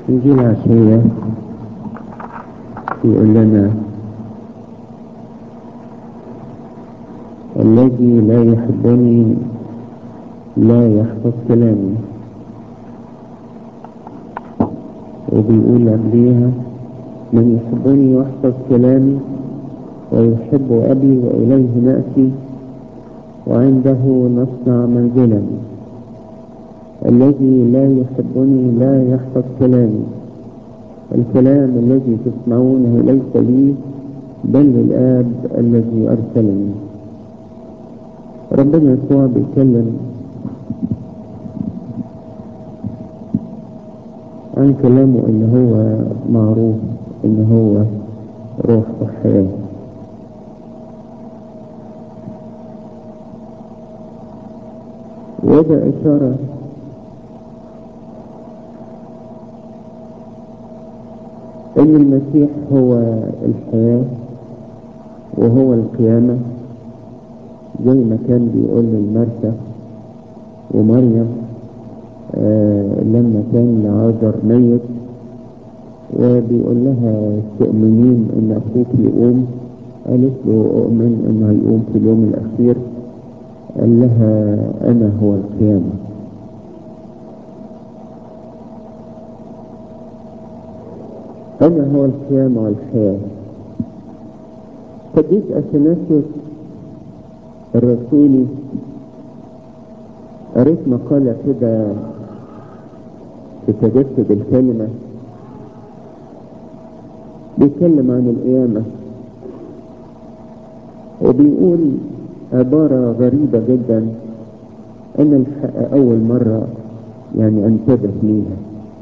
إنجيل عشية يقول لنا الذي لا يحبني لا يحفظ كلامي وبيقول قبليها من يحبني يحفظ كلامي ويحب أبي وإليه نأتي وعنده نصنع منزلا الذي لا يحبني لا يحفظ كلامي الكلام الذي تسمعونه ليس لي بل للآب الذي أرسلني ربنا يسوع بيتكلم عن كلامه ان هو معروف ان هو روح وحياه وده إشارة إن المسيح هو الحياة وهو القيامة زي ما كان بيقول للمرثى ومريم آه لما كان لعازر ميت وبيقول لها تؤمنين ان اخوك يقوم قالت له اؤمن انه هيقوم في اليوم الاخير قال لها انا هو القيامة انا هو القيامة والحياة قديس اثناسيوس الرسولي قريت مقالة كده في تجسد الكلمة بيتكلم عن القيامة وبيقول عبارة غريبة جدا أنا الحق أول مرة يعني أنتبه ليها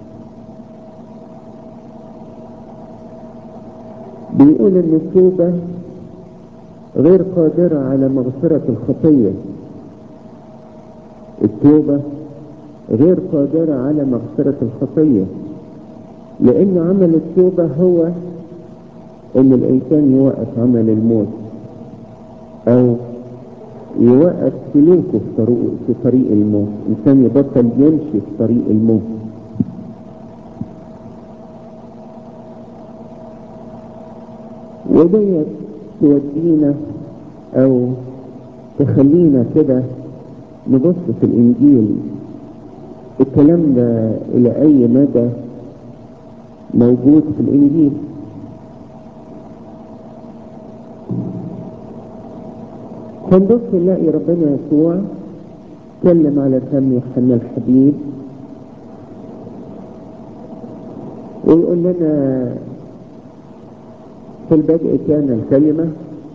بيقول إن التوبة غير قادرة على مغفرة الخطية التوبة غير قادرة على مغفرة الخطية لأن عمل التوبة هو إن الإنسان يوقف عمل الموت أو يوقف سلوكه في طريق في طريق الموت الإنسان يبطل يمشي في طريق الموت وديت تودينا أو تخلينا كده نبص في الإنجيل الكلام ده إلى أي مدى موجود في الإنجيل فنبص نلاقي ربنا يسوع اتكلم على فم يوحنا الحبيب ويقول لنا في البدء كان الكلمة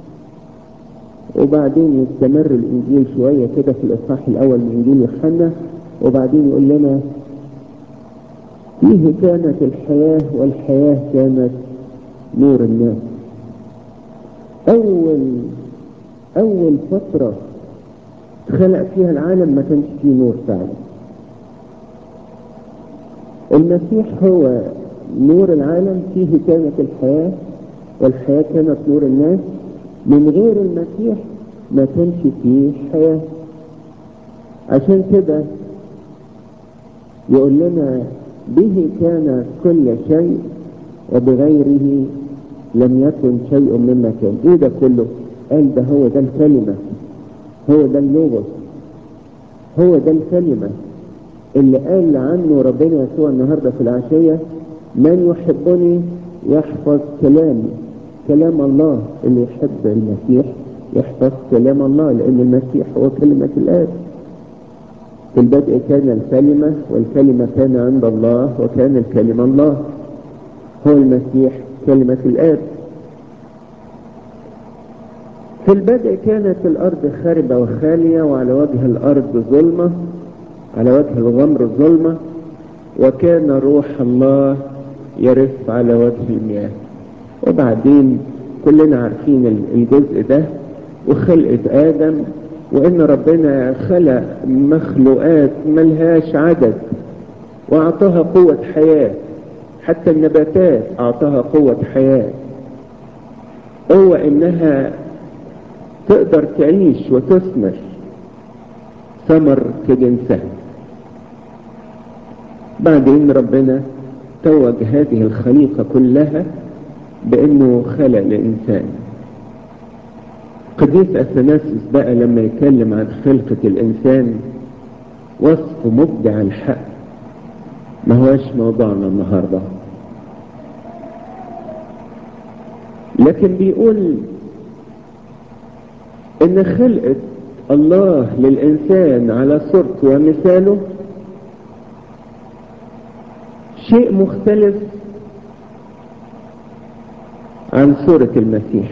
وبعدين يستمر الإنجيل شوية كده في الإصحاح الأول من إنجيل يوحنا وبعدين يقول لنا فيه كانت الحياة والحياة كانت نور الناس أول أول فترة خلق فيها العالم ما كانش فيه نور فعلا المسيح هو نور العالم فيه كانت الحياة والحياة كانت نور الناس من غير المسيح ما كانش فيه حياة عشان كده يقول لنا به كان كل شيء وبغيره لم يكن شيء مما كان ايه ده كله قال ده هو ده الكلمة هو ده اللغة هو ده الكلمة اللي قال عنه ربنا يسوع النهاردة في العشية من يحبني يحفظ كلامي كلام الله اللي يحب المسيح يحفظ كلام الله لأن المسيح هو كلمة الآب في البدء كان الكلمة والكلمة كان عند الله وكان الكلمة الله هو المسيح كلمة الآب في البدء كانت الأرض خاربة وخالية وعلى وجه الأرض ظلمة على وجه الغمر ظلمة وكان روح الله يرف على وجه المياه وبعدين كلنا عارفين الجزء ده وخلقة آدم وإن ربنا خلق مخلوقات ملهاش عدد وأعطاها قوة حياة حتى النباتات أعطاها قوة حياة قوة إنها تقدر تعيش وتثمر ثمر كجنسها بعدين ربنا توج هذه الخليقة كلها بأنه خلق الإنسان قديس أثناسيس بقى لما يتكلم عن خلقة الإنسان وصف مبدع الحق ما هوش موضوعنا النهاردة لكن بيقول ان خلقة الله للإنسان على صورته ومثاله شيء مختلف عن صورة المسيح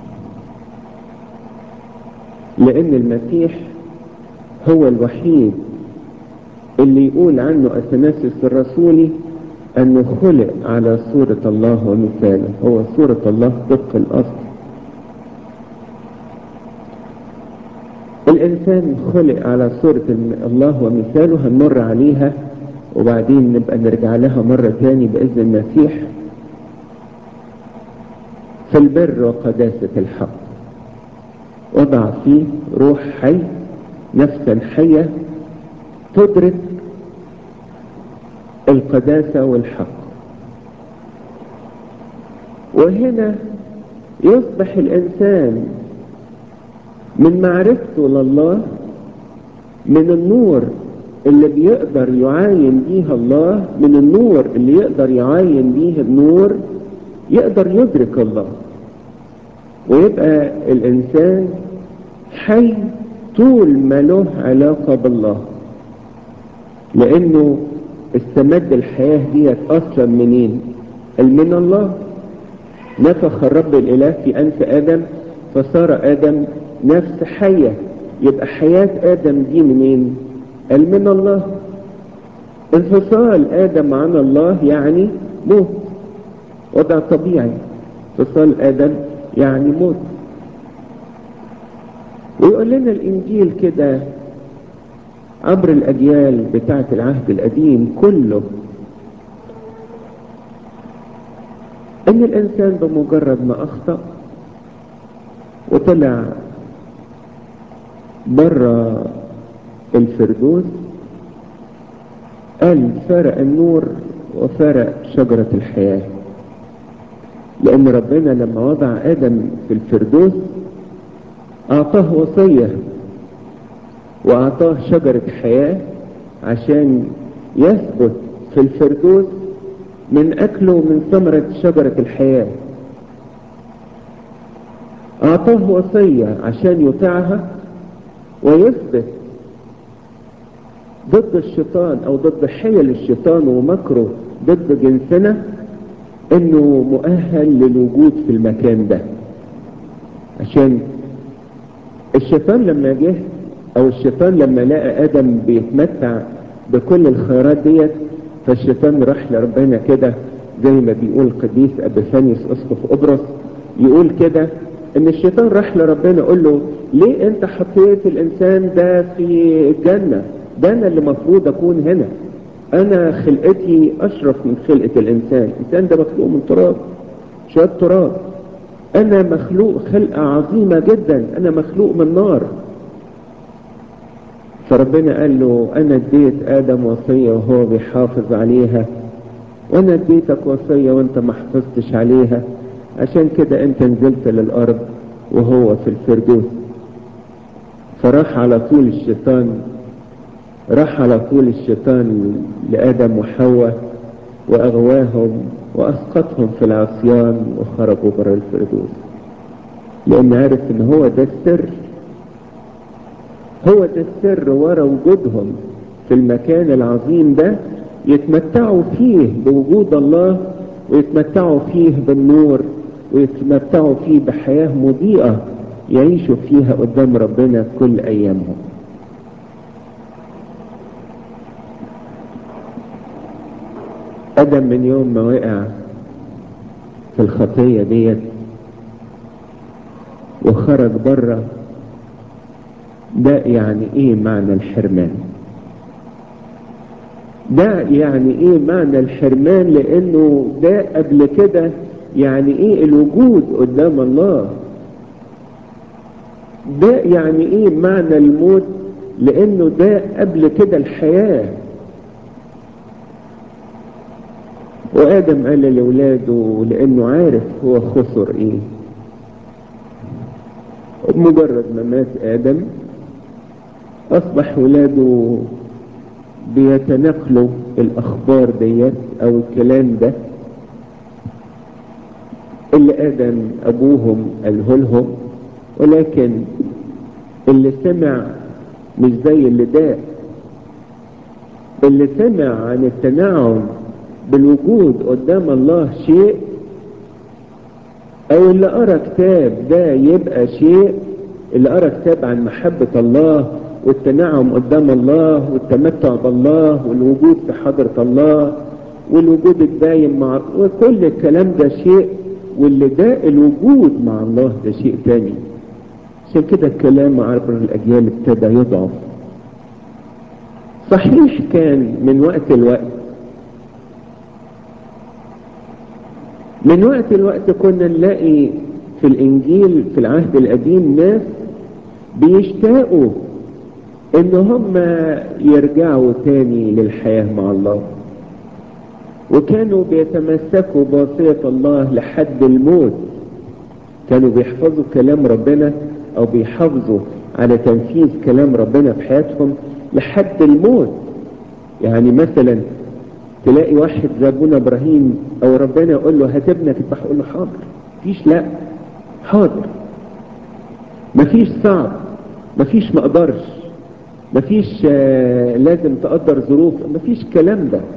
لأن المسيح هو الوحيد اللي يقول عنه أثناسيوس الرسولي أنه خلق على صورة الله ومثاله هو صورة الله طبق الأصل الإنسان خلق على صورة الله ومثاله هنمر عليها وبعدين نبقى نرجع لها مرة تاني بإذن المسيح في البر وقداسة الحق وضع فيه روح حي نفسا حية تدرك القداسة والحق وهنا يصبح الإنسان من معرفته لله من النور اللي بيقدر يعاين بيها الله من النور اللي يقدر يعاين بيه النور يقدر يدرك الله ويبقى الإنسان حي طول ما له علاقة بالله لأنه استمد الحياة ديت أصلا منين؟ من الله نفخ الرب الإله في أنف آدم فصار آدم نفس حية يبقى حياة آدم دي منين؟ من الله انفصال آدم عن الله يعني موت وضع طبيعي انفصال آدم يعني موت ويقول لنا الإنجيل كده عبر الأجيال بتاعة العهد القديم كله إن الإنسان بمجرد ما أخطأ وطلع بره الفردوس قال فرق النور وفرق شجرة الحياة لأن ربنا لما وضع آدم في الفردوس أعطاه وصية وأعطاه شجرة حياة عشان يثبت في الفردوس من أكله من ثمرة شجرة الحياة أعطاه وصية عشان يطيعها ويثبت ضد الشيطان أو ضد حيل الشيطان ومكره ضد جنسنا إنه مؤهل للوجود في المكان ده عشان الشيطان لما جه او الشيطان لما لقى ادم بيتمتع بكل الخيرات ديت فالشيطان راح لربنا كده زي ما بيقول قديس ابيفانيوس اسقف قبرص يقول كده ان الشيطان راح لربنا قول له ليه انت حطيت الانسان ده في الجنة ده انا اللي مفروض اكون هنا انا خلقتي اشرف من خلقة الانسان الانسان ده مخلوق من تراب شوية تراب انا مخلوق خلقة عظيمة جدا انا مخلوق من نار فربنا قال له انا اديت ادم وصية وهو بيحافظ عليها وانا اديتك وصية وانت ما حافظتش عليها عشان كده انت نزلت للارض وهو في الفردوس فراح على طول الشيطان راح على طول الشيطان لادم وحواء واغواهم واسقطهم في العصيان وخرجوا بره الفردوس لان عارف ان هو ده السر هو ده السر ورا وجودهم في المكان العظيم ده يتمتعوا فيه بوجود الله ويتمتعوا فيه بالنور ويتمتعوا فيه بحياة مضيئة يعيشوا فيها قدام ربنا كل أيامهم آدم من يوم ما وقع في الخطية ديت وخرج بره ده يعني ايه معنى الحرمان ده يعني ايه معنى الحرمان لانه ده قبل كده يعني ايه الوجود قدام الله ده يعني ايه معنى الموت لانه ده قبل كده الحياة وآدم قال لأولاده لأنه عارف هو خسر إيه مجرد ما مات آدم أصبح ولاده بيتنقلوا الأخبار ديت أو الكلام ده اللي آدم أبوهم قاله لهم ولكن اللي سمع مش زي اللي داق اللي سمع عن التنعم بالوجود قدام الله شيء او اللي قرا كتاب ده يبقى شيء اللي قرا كتاب عن محبة الله والتنعم قدام الله والتمتع بالله والوجود في حضرة الله والوجود الدايم مع وكل الكلام ده شيء واللي ده الوجود مع الله ده شيء تاني عشان كده الكلام عبر الأجيال ابتدى يضعف صحيح كان من وقت الوقت من وقت الوقت كنا نلاقي في الإنجيل في العهد القديم ناس بيشتاقوا إن هم يرجعوا تاني للحياة مع الله وكانوا بيتمسكوا بوصية الله لحد الموت كانوا بيحفظوا كلام ربنا او بيحافظوا على تنفيذ كلام ربنا في حياتهم لحد الموت يعني مثلا تلاقي واحد زي ابونا ابراهيم او ربنا يقول له هات ابنك تذبح يقول له حاضر مفيش لا حاضر مفيش صعب مفيش مقدرش مفيش آه لازم تقدر ظروف مفيش كلام ده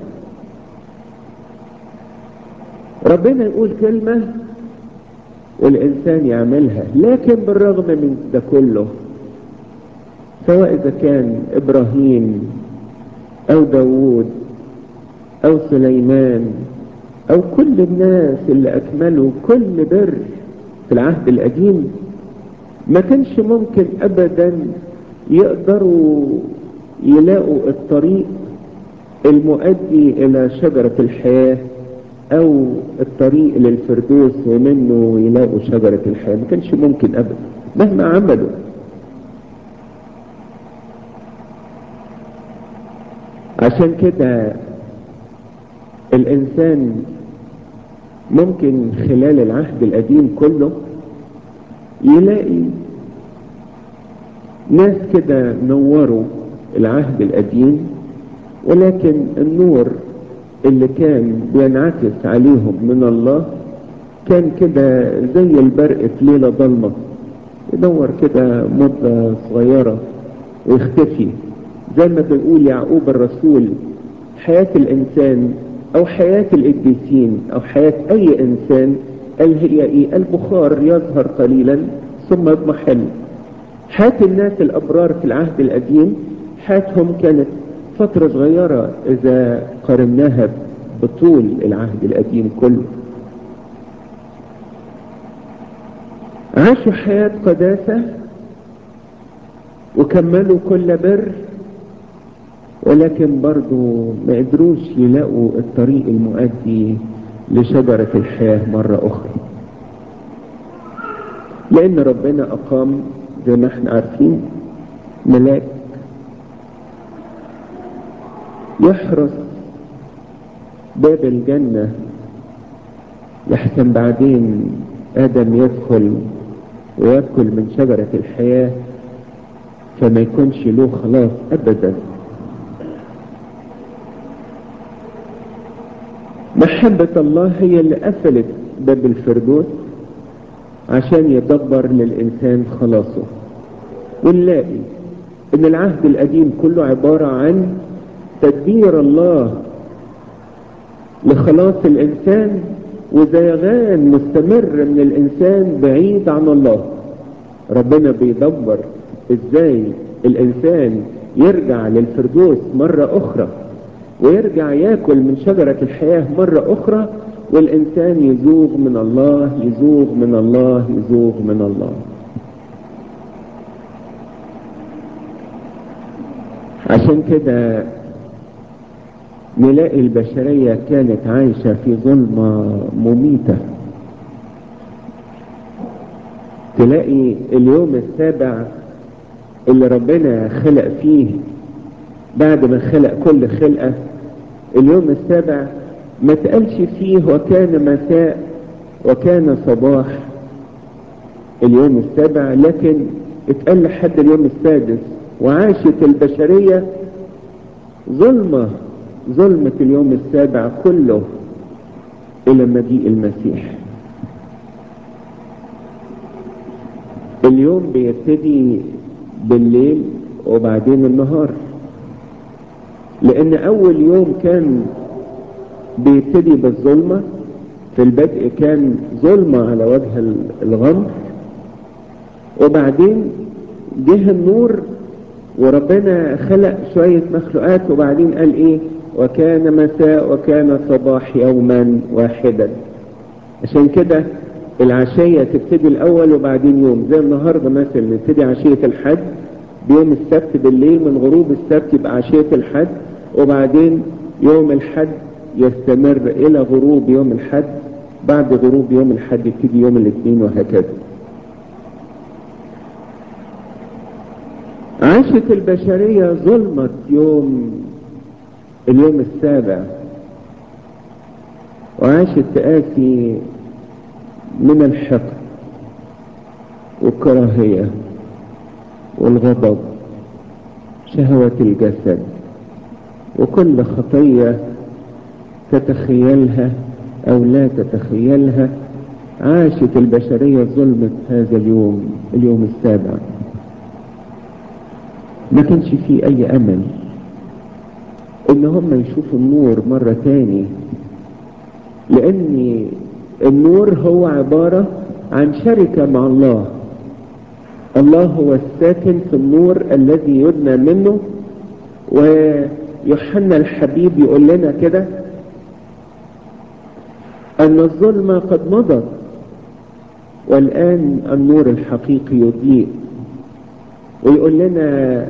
ربنا يقول كلمة والإنسان يعملها لكن بالرغم من ده كله سواء إذا كان إبراهيم أو داوود أو سليمان أو كل الناس اللي أكملوا كل بر في العهد القديم ما كانش ممكن أبدا يقدروا يلاقوا الطريق المؤدي إلى شجرة الحياة او الطريق للفردوس ومنه يلاقوا شجرة الحياة ما كانش ممكن ابدا مهما عملوا عشان كده الانسان ممكن خلال العهد القديم كله يلاقي ناس كده نوروا العهد القديم ولكن النور اللي كان بينعكس عليهم من الله كان كده زي البرق في ليلة ضلمة يدور كده مدة صغيرة ويختفي زي ما بيقول يعقوب الرسول حياة الإنسان أو حياة القديسين أو حياة أي إنسان قال هي إيه البخار يظهر قليلا ثم يضمحل حياة الناس الأبرار في العهد القديم حياتهم كانت فترة صغيرة إذا قارناها بطول العهد القديم كله عاشوا حياة قداسة وكملوا كل بر ولكن برضو ما قدروش يلاقوا الطريق المؤدي لشجرة الحياة مرة أخرى لأن ربنا أقام زي ما احنا عارفين ملاك يحرس باب الجنة يحسن بعدين آدم يدخل ويأكل من شجرة الحياة فما يكونش له خلاص أبدا محبة الله هي اللي قفلت باب الفردوس عشان يدبر للإنسان خلاصه ونلاقي إن العهد القديم كله عبارة عن تدبير الله لخلاص الإنسان وزيغان مستمر من الإنسان بعيد عن الله ربنا بيدبر إزاي الإنسان يرجع للفردوس مرة أخرى ويرجع ياكل من شجرة الحياة مرة أخرى والإنسان يزوغ من الله يزوغ من الله يزوغ من الله عشان كده نلاقي البشرية كانت عايشة في ظلمة مميتة تلاقي اليوم السابع اللي ربنا خلق فيه بعد ما خلق كل خلقة اليوم السابع ما تقالش فيه وكان مساء وكان صباح اليوم السابع لكن اتقال لحد اليوم السادس وعاشت البشرية ظلمة ظلمة اليوم السابع كله إلى مجيء المسيح اليوم بيبتدي بالليل وبعدين النهار لأن أول يوم كان بيبتدي بالظلمة في البدء كان ظلمة على وجه الغمر وبعدين جه النور وربنا خلق شوية مخلوقات وبعدين قال ايه وكان مساء وكان صباح يوما واحدا عشان كده العشية تبتدي الأول وبعدين يوم زي النهاردة مثلا نبتدي عشية الحد بيوم السبت بالليل من غروب السبت يبقى عشية الحد وبعدين يوم الحد يستمر إلى غروب يوم الحد بعد غروب يوم الحد يبتدي يوم الاثنين وهكذا عاشت البشرية ظلمة يوم اليوم السابع وعاشت تآتي من الحقد والكراهية والغضب شهوة الجسد وكل خطية تتخيلها أو لا تتخيلها عاشت البشرية ظلمة هذا اليوم اليوم السابع ما كانش فيه أي أمل إن هم يشوفوا النور مرة تاني لأن النور هو عبارة عن شركة مع الله الله هو الساكن في النور الذي يدنى منه ويوحنا الحبيب يقول لنا كده أن الظلمة قد مضت والآن النور الحقيقي يضيء ويقول لنا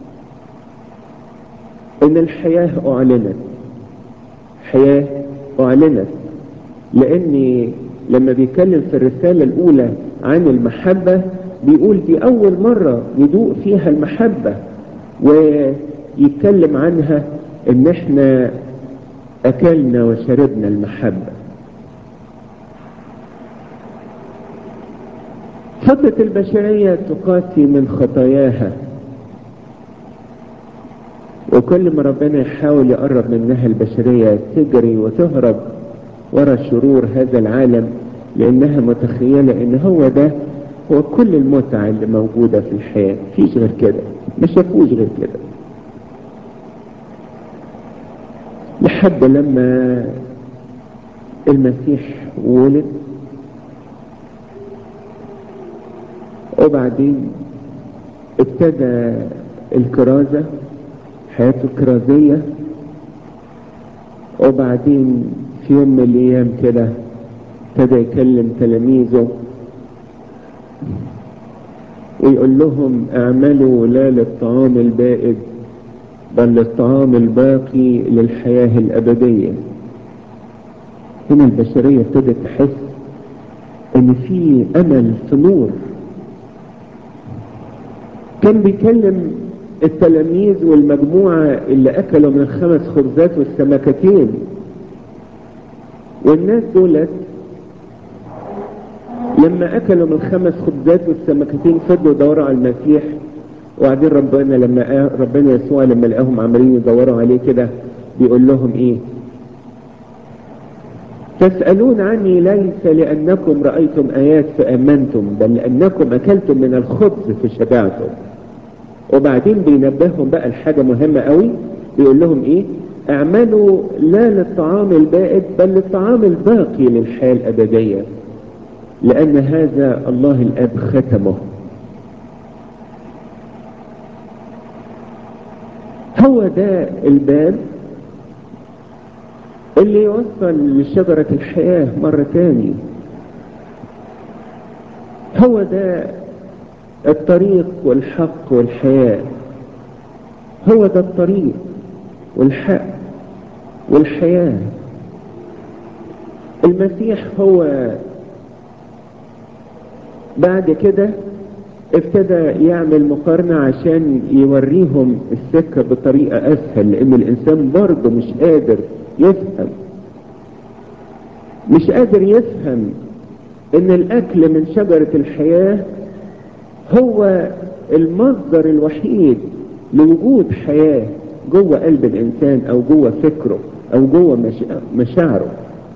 ان الحياة اعلنت حياة اعلنت لان لما بيتكلم في الرسالة الاولى عن المحبة بيقول دي اول مرة يدوق فيها المحبة ويتكلم عنها ان احنا اكلنا وشربنا المحبة فضة البشرية تقاسي من خطاياها وكل ما ربنا يحاول يقرب منها البشرية تجري وتهرب ورا شرور هذا العالم لأنها متخيلة إن هو ده هو كل المتعة اللي موجودة في الحياة فيش غير كده ما شافوش غير كده لحد لما المسيح ولد وبعدين ابتدى الكرازة حياته الكرازية وبعدين في يوم من الأيام كده ابتدى يكلم تلاميذه ويقول لهم اعملوا لا للطعام البائد بل للطعام الباقي للحياة الأبدية هنا البشرية ابتدت تحس ان في امل في نور كان بيكلم التلاميذ والمجموعة اللي أكلوا من الخمس خبزات والسمكتين والناس دولت لما أكلوا من الخمس خبزات والسمكتين فضلوا يدوروا على المسيح وبعدين ربنا لما ربنا يسوع لما لقاهم عمالين يدوروا عليه كده بيقول لهم ايه تسألون عني ليس لأنكم رأيتم آيات فأمنتم بل لأنكم أكلتم من الخبز فشبعتم وبعدين بينبههم بقى الحاجة مهمة قوي بيقول لهم ايه اعملوا لا للطعام البائد بل للطعام الباقي للحياة الأبدية لأن هذا الله الأب ختمه هو ده الباب اللي يوصل لشجرة الحياة مرة تاني هو ده الطريق والحق والحياة هو ده الطريق والحق والحياة المسيح هو بعد كده ابتدى يعمل مقارنة عشان يوريهم السكة بطريقة أسهل لأن الإنسان برضه مش قادر يفهم مش قادر يفهم ان الاكل من شجرة الحياة هو المصدر الوحيد لوجود حياة جوه قلب الانسان او جوه فكره او جوه مشاعره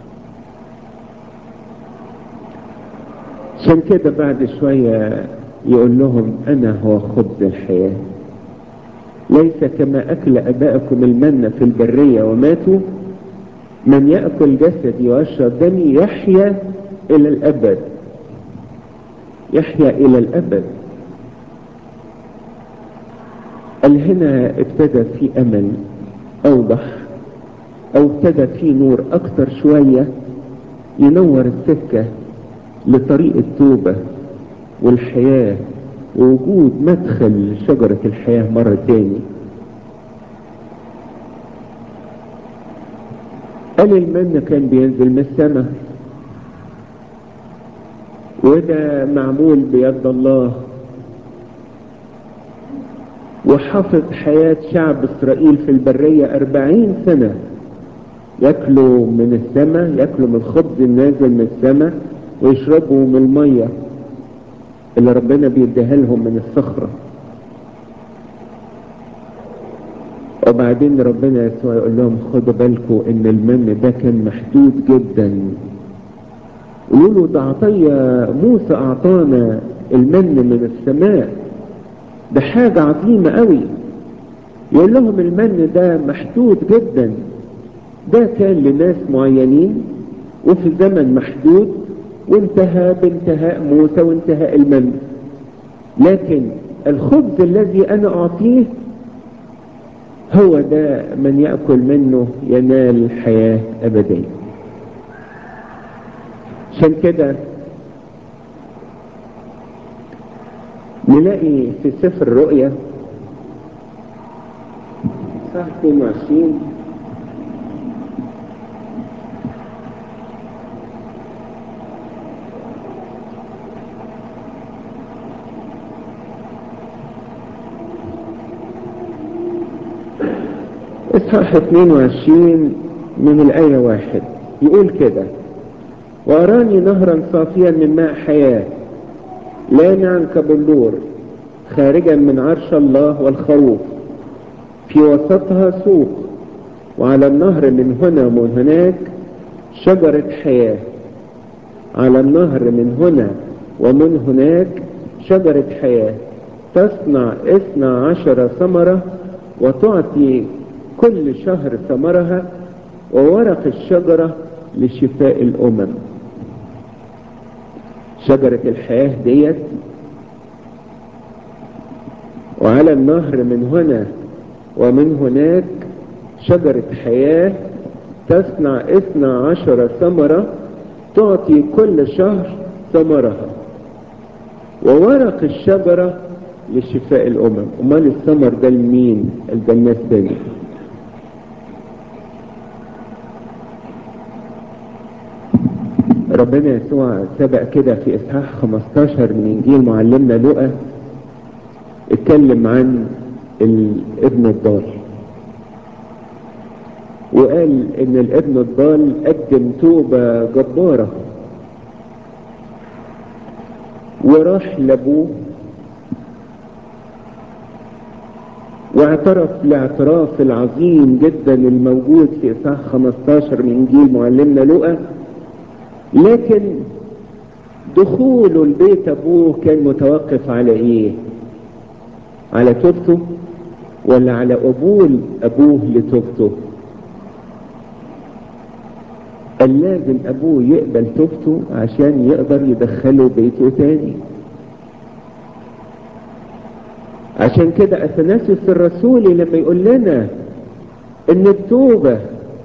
عشان كده بعد شوية يقول لهم انا هو خبز الحياة ليس كما اكل ابائكم المن في البرية وماتوا من يأكل جسدي ويشرب دمي يحيا الى الابد يحيا الى الابد قال هنا ابتدى في امل اوضح او ابتدى في نور اكتر شوية ينور السكة لطريق التوبة والحياة ووجود مدخل شجرة الحياة مرة تاني قال المن كان بينزل من السماء وده معمول بيد الله وحفظ حياة شعب إسرائيل في البرية أربعين سنة يأكلوا من السماء يأكلوا من الخبز النازل من السماء ويشربوا من المية اللي ربنا بيديها لهم من الصخرة وبعدين ربنا يسوع يقول لهم خدوا بالكم ان المن ده كان محدود جدا قولوا له ده عطية موسى اعطانا المن من السماء ده حاجة عظيمة قوي يقول لهم المن ده محدود جدا ده كان لناس معينين وفي زمن محدود وانتهى بانتهاء موسى وانتهاء المن لكن الخبز الذي انا اعطيه هو ده من يأكل منه ينال الحياة أبدية عشان كده نلاقي في سفر الرؤيا صح 22 اصحاح 22 من الآية واحد يقول كده وأراني نهرا صافيا من ماء حياة لامعا كبلور خارجا من عرش الله والخروف في وسطها سوق وعلى النهر من هنا ومن هناك شجرة حياة على النهر من هنا ومن هناك شجرة حياة تصنع اثنى عشر ثمرة وتعطي كل شهر ثمرها وورق الشجرة لشفاء الأمم شجرة الحياة ديت وعلى النهر من هنا ومن هناك شجرة حياة تصنع اثنى عشر ثمرة تعطي كل شهر ثمرها وورق الشجرة لشفاء الأمم أمال الثمر ده لمين؟ ده الناس تاني ربنا يسوع سبق كده في إصحاح 15 من إنجيل معلمنا لقى اتكلم عن الابن الضال وقال ان الابن الضال قدم توبة جبارة وراح لابوه واعترف الاعتراف العظيم جدا الموجود في اصحاح 15 من انجيل معلمنا لقى لكن دخوله لبيت ابوه كان متوقف على ايه على توبته ولا على قبول ابوه لتوبته قال لازم ابوه يقبل توبته عشان يقدر يدخله بيته تاني عشان كده اثناسيوس الرسولي لما يقول لنا ان التوبة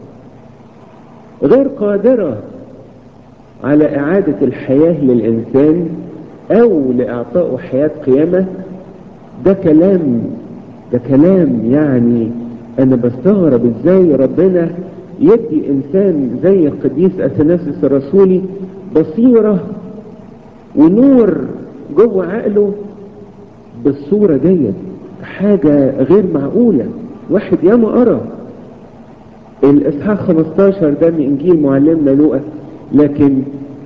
غير قادرة على اعادة الحياة للانسان او لاعطائه حياة قيامة ده كلام ده كلام يعني انا بستغرب ازاي ربنا يدي انسان زي القديس اثناسيوس الرسولي بصيرة ونور جوه عقله بالصورة ديت حاجة غير معقولة واحد ياما قرا الاصحاح 15 ده من انجيل معلمنا لوقا لكن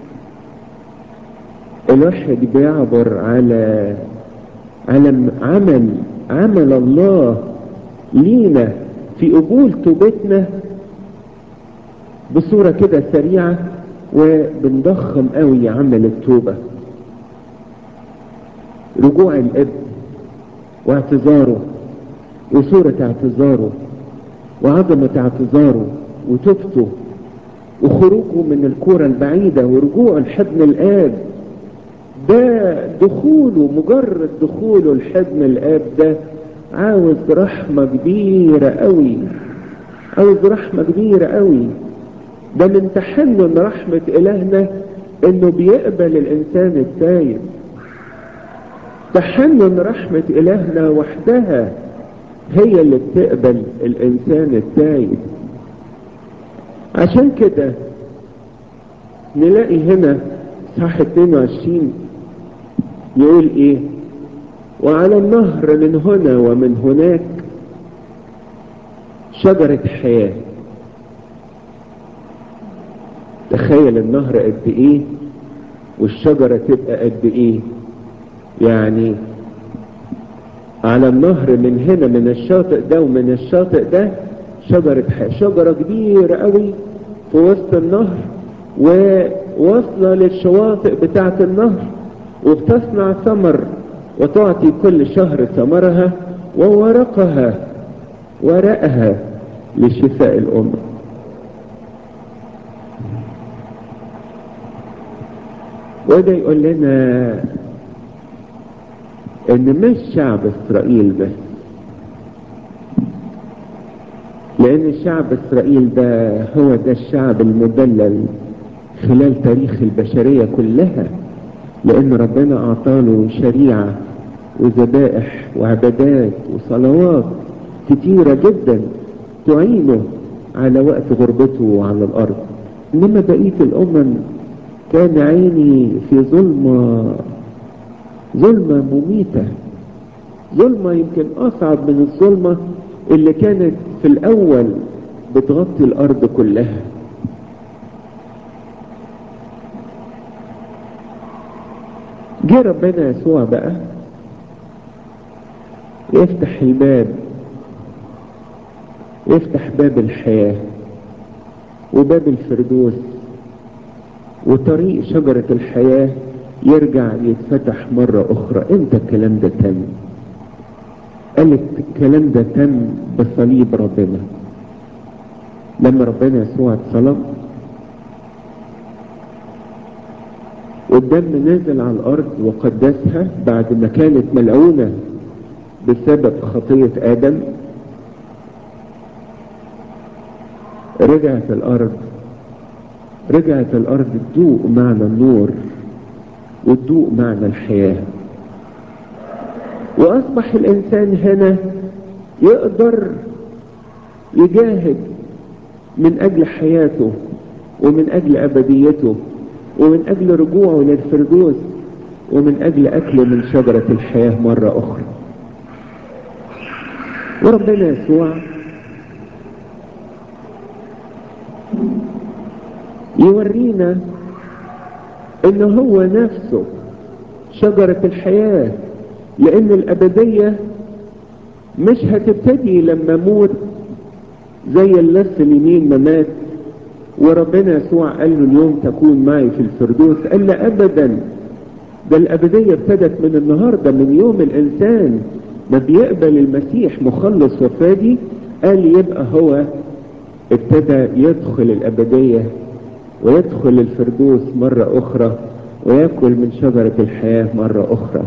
الواحد بيعبر على على عمل عمل الله لينا في قبول توبتنا بصورة كده سريعة وبنضخم قوي عمل التوبة رجوع الاب واعتذاره وصورة اعتذاره وعظمة اعتذاره وتوبته وخروجه من الكرة البعيدة ورجوعه لحضن الآب ده دخوله مجرد دخوله لحضن الآب ده عاوز رحمة كبيرة قوي عاوز رحمة كبيرة قوي ده من تحنن رحمة إلهنا إنه بيقبل الإنسان التايب تحنن رحمة إلهنا وحدها هي اللي بتقبل الإنسان التايب عشان كده نلاقي هنا صح 22 يقول ايه وعلى النهر من هنا ومن هناك شجرة حياة تخيل النهر قد ايه والشجرة تبقى قد ايه يعني على النهر من هنا من الشاطئ ده ومن الشاطئ ده شجرة حياة شجرة كبيرة قوي في وسط النهر وواصلة للشواطئ بتاعة النهر وبتصنع ثمر وتعطي كل شهر ثمرها وورقها ورقها لشفاء الأمة وده يقول لنا ان مش شعب اسرائيل بس لان شعب اسرائيل ده هو ده الشعب المدلل خلال تاريخ البشرية كلها لان ربنا اعطاله شريعة وذبائح وعبادات وصلوات كتيرة جدا تعينه على وقت غربته على الارض انما بقية الامم كان عيني في ظلمة ظلمة مميتة ظلمة يمكن اصعب من الظلمة اللي كانت في الاول بتغطي الارض كلها جه ربنا يسوع بقى يفتح الباب يفتح باب الحياة وباب الفردوس وطريق شجرة الحياة يرجع يتفتح مرة أخرى امتى الكلام ده تم قالت الكلام ده تم بصليب ربنا لما ربنا يسوع اتصلب والدم نزل على الأرض وقدسها بعد ما كانت ملعونة بسبب خطية آدم رجعت الأرض رجعت الأرض تدوق معنى النور وتدوق معنى الحياة وأصبح الإنسان هنا يقدر يجاهد من أجل حياته ومن أجل أبديته ومن أجل رجوعه للفردوس ومن أجل أكله من شجرة الحياة مرة أخرى وربنا يسوع يورينا ان هو نفسه شجرة الحياة لان الابدية مش هتبتدي لما موت زي اللص اليمين ما مات وربنا يسوع قال له اليوم تكون معي في الفردوس قال لا ابدا ده الابدية ابتدت من النهاردة من يوم الانسان ما بيقبل المسيح مخلص وفادي قال يبقى هو ابتدى يدخل الابدية ويدخل الفردوس مرة أخرى ويأكل من شجرة الحياة مرة أخرى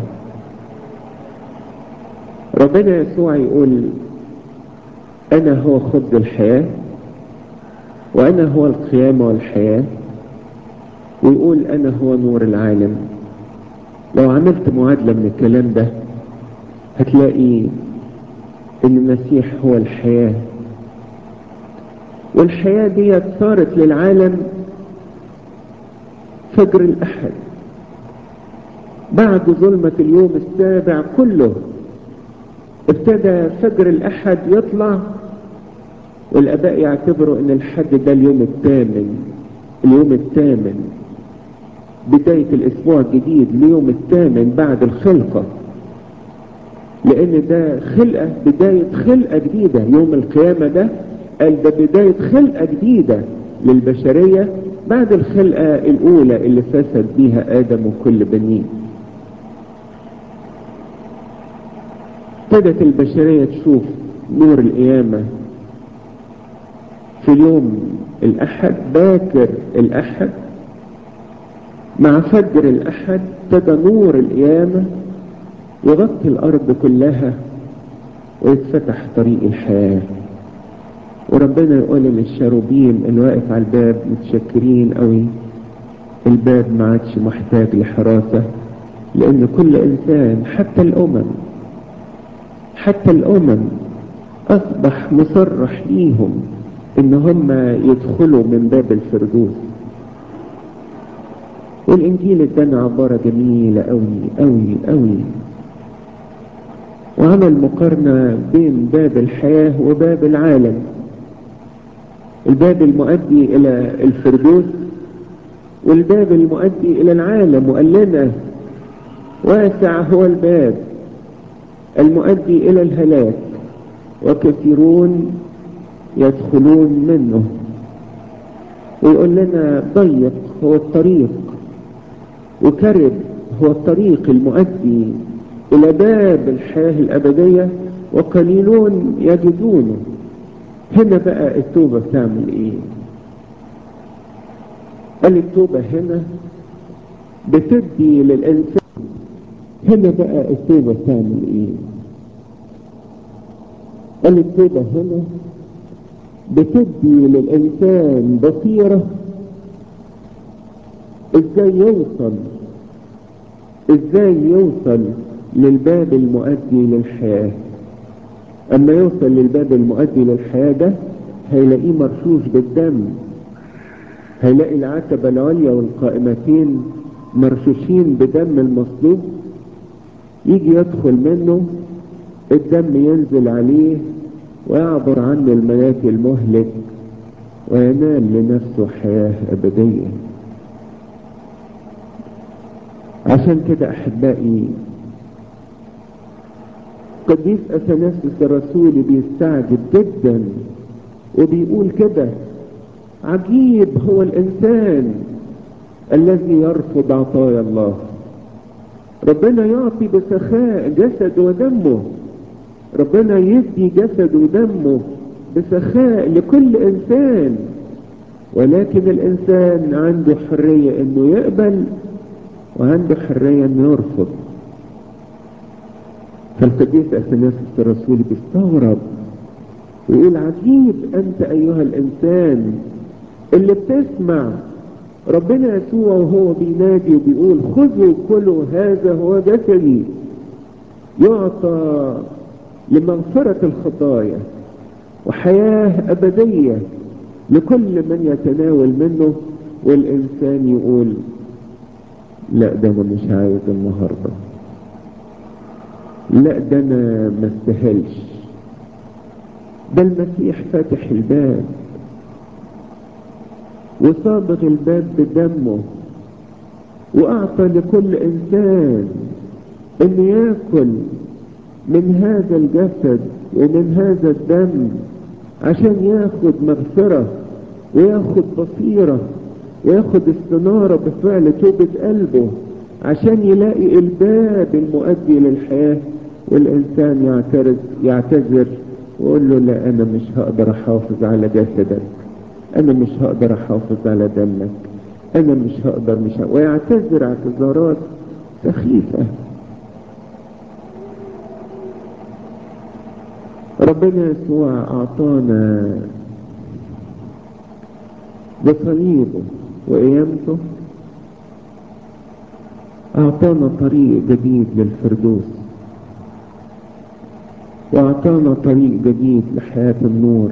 ربنا يسوع يقول أنا هو خبز الحياة وأنا هو القيامة والحياة ويقول أنا هو نور العالم لو عملت معادلة من الكلام ده هتلاقي ان المسيح هو الحياة والحياة دي صارت للعالم فجر الأحد بعد ظلمة اليوم السابع كله ابتدى فجر الأحد يطلع والآباء يعتبروا أن الحد ده اليوم الثامن اليوم الثامن بداية الاسبوع الجديد اليوم الثامن بعد الخلقة لان ده خلقة بداية خلقة جديدة يوم القيامة ده قال ده بداية خلقة جديدة للبشرية بعد الخلقة الاولى اللي فسد بيها ادم وكل بنيه ابتدت البشرية تشوف نور القيامة في اليوم الأحد باكر الأحد مع فجر الأحد ابتدى نور القيامة يغطي الأرض كلها ويتفتح طريق الحياة وربنا يقول للشاروبيم اللي واقف على الباب متشكرين قوي الباب ما عادش محتاج لحراسة لأن كل إنسان حتى الأمم حتى الأمم أصبح مصرح ليهم إن هم يدخلوا من باب الفردوس والإنجيل ادانا عبارة جميلة أوي أوي أوي وعمل مقارنة بين باب الحياة وباب العالم الباب المؤدي إلى الفردوس والباب المؤدي إلى العالم وقال لنا واسع هو الباب المؤدي إلى الهلاك وكثيرون يدخلون منه ويقول لنا ضيق هو الطريق وكرب هو الطريق المؤدي إلى باب الحياة الأبدية وقليلون يجدونه هنا بقى التوبة بتعمل إيه قال التوبة هنا بتدي للإنسان هنا بقى التوبة بتعمل إيه قال التوبة هنا بتدي للإنسان بصيرة ازاي يوصل ازاي يوصل للباب المؤدي للحياة اما يوصل للباب المؤدي للحياة ده هيلاقيه مرشوش بالدم هيلاقي العتبة العليا والقائمتين مرشوشين بدم المصلوب يجي يدخل منه الدم ينزل عليه ويعبر عنه الملاك المهلك وينال لنفسه حياة أبدية عشان كده أحبائي قديس أثناسيس الرسول بيستعجب جدا وبيقول كده عجيب هو الإنسان الذي يرفض عطايا الله ربنا يعطي بسخاء جسد ودمه ربنا يدي جسد ودمه بسخاء لكل انسان ولكن الانسان عنده حرية انه يقبل وعنده حرية انه يرفض فالقديس اثناسيس الرسول بيستغرب ويقول عجيب انت ايها الانسان اللي بتسمع ربنا يسوع وهو بينادي وبيقول خذوا كلوا هذا هو جسدي يعطى لمغفرة الخطايا وحياة أبدية لكل من يتناول منه والإنسان يقول لا ده أنا مش عايز النهاردة لا ده أنا ما استاهلش ده المسيح فاتح الباب وصابغ الباب بدمه وأعطى لكل إنسان أن يأكل من هذا الجسد ومن هذا الدم عشان ياخد مغفرة وياخد بصيرة وياخد استنارة بفعل توبة قلبه عشان يلاقي الباب المؤدي للحياة والإنسان يعترض يعتذر ويقول له لا أنا مش هقدر أحافظ على جسدك أنا مش هقدر أحافظ على دمك أنا مش هقدر مش هقدر ويعتذر اعتذارات سخيفة ربنا يسوع أعطانا بصليبه وقيامته أعطانا طريق جديد للفردوس وأعطانا طريق جديد لحياة النور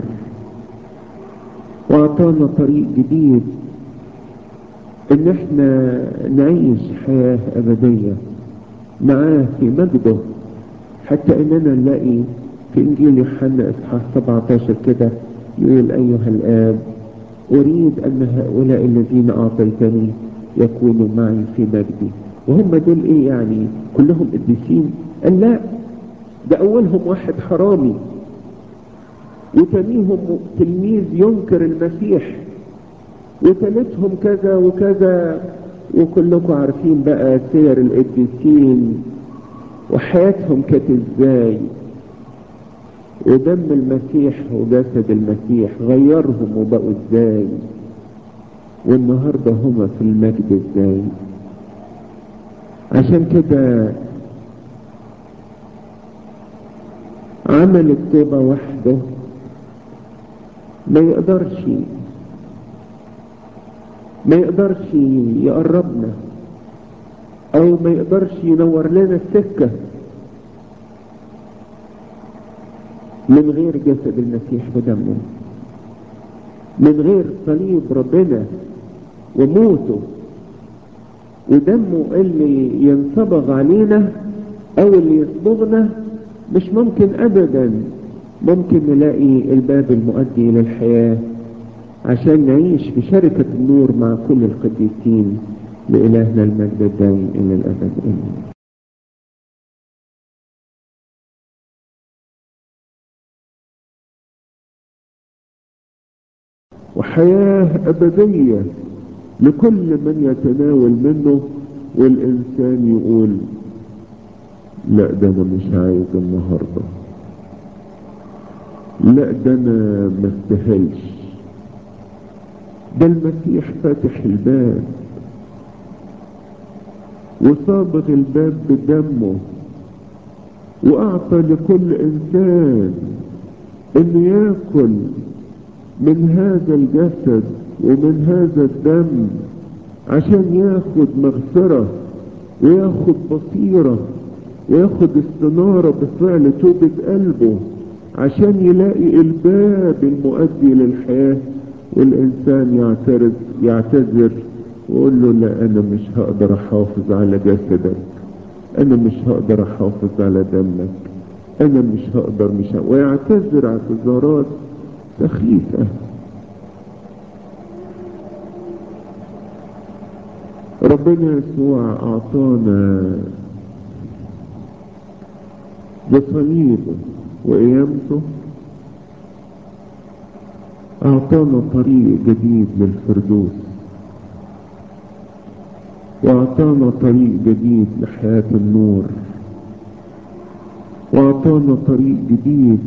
وأعطانا طريق جديد إن إحنا نعيش حياة أبدية معاه في مجده حتى إننا نلاقي في إنجيل يوحنا إصحاح 17 كده يقول أيها الآب أريد أن هؤلاء الذين أعطيتني يكونوا معي في مجدي وهم دول إيه يعني كلهم قديسين قال لا ده أولهم واحد حرامي وتانيهم تلميذ ينكر المسيح وتالتهم كذا وكذا وكلكم عارفين بقى سير القديسين وحياتهم كانت ازاي ودم المسيح وجسد المسيح غيرهم وبقوا ازاي والنهارده هما في المجد ازاي عشان كده عمل التوبة وحده ما يقدرش ما يقدرش يقربنا او ما يقدرش ينور لنا السكة من غير جسد المسيح ودمه من غير صليب ربنا وموته ودمه اللي ينصبغ علينا او اللي يصبغنا مش ممكن ابدا ممكن نلاقي الباب المؤدي الى الحياة عشان نعيش في شركة النور مع كل القديسين لإلهنا المجد الدائم إلى الأبد آمين وحياة أبدية لكل من يتناول منه والإنسان يقول لا ده أنا مش عايز النهاردة لا ده أنا ما استاهلش ده المسيح فاتح الباب وصابغ الباب بدمه واعطى لكل انسان انه ياكل من هذا الجسد ومن هذا الدم عشان ياخد مغفرة وياخد بصيرة وياخد استنارة بفعل توبة قلبه عشان يلاقي الباب المؤدي للحياة والإنسان يعترض يعتذر ويقول له لا أنا مش هقدر أحافظ على جسدك أنا مش هقدر أحافظ على دمك أنا مش هقدر مش هقدر ويعتذر اعتذارات سخيفة ربنا يسوع أعطانا بصليبه وقيامته أعطانا طريق جديد للفردوس وأعطانا طريق جديد لحياة النور وأعطانا طريق جديد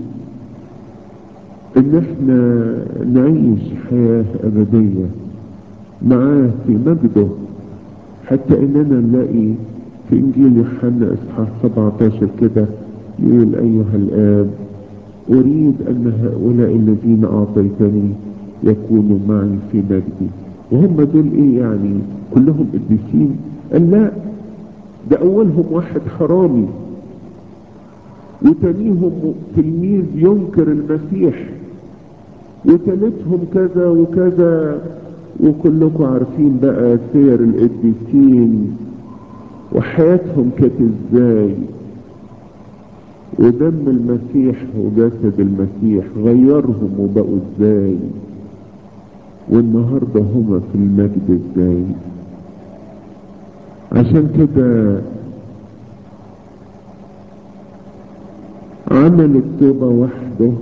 إن إحنا نعيش حياة أبدية معاه في مجده حتى إننا نلاقي في إنجيل يوحنا إصحاح 17 كده يقول أيها الآب أريد أن هؤلاء الذين أعطيتني يكونوا معي في مجدي وهم دول إيه يعني كلهم قديسين قال لا ده أولهم واحد حرامي وتانيهم تلميذ ينكر المسيح وتالتهم كذا وكذا وكلكم عارفين بقى سير القديسين وحياتهم كانت ازاي ودم المسيح وجسد المسيح غيرهم وبقوا ازاي والنهاردة هما في المجد ازاي عشان كده عمل التوبة وحده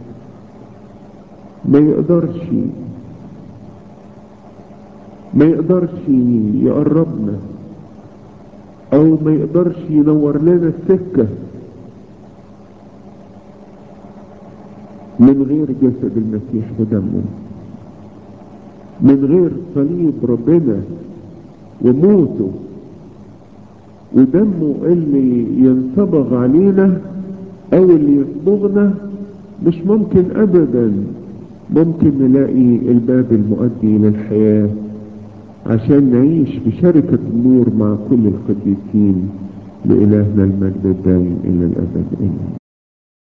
ما يقدرش ما يقدرش يقربنا او ما يقدرش ينور لنا السكة من غير جسد المسيح ودمه من غير صليب ربنا وموته ودمه اللي ينصبغ علينا او اللي يصبغنا مش ممكن ابدا ممكن نلاقي الباب المؤدي الى الحياة عشان نعيش في شركة النور مع كل القديسين لإلهنا المجد الدائم إلى الأبد آمين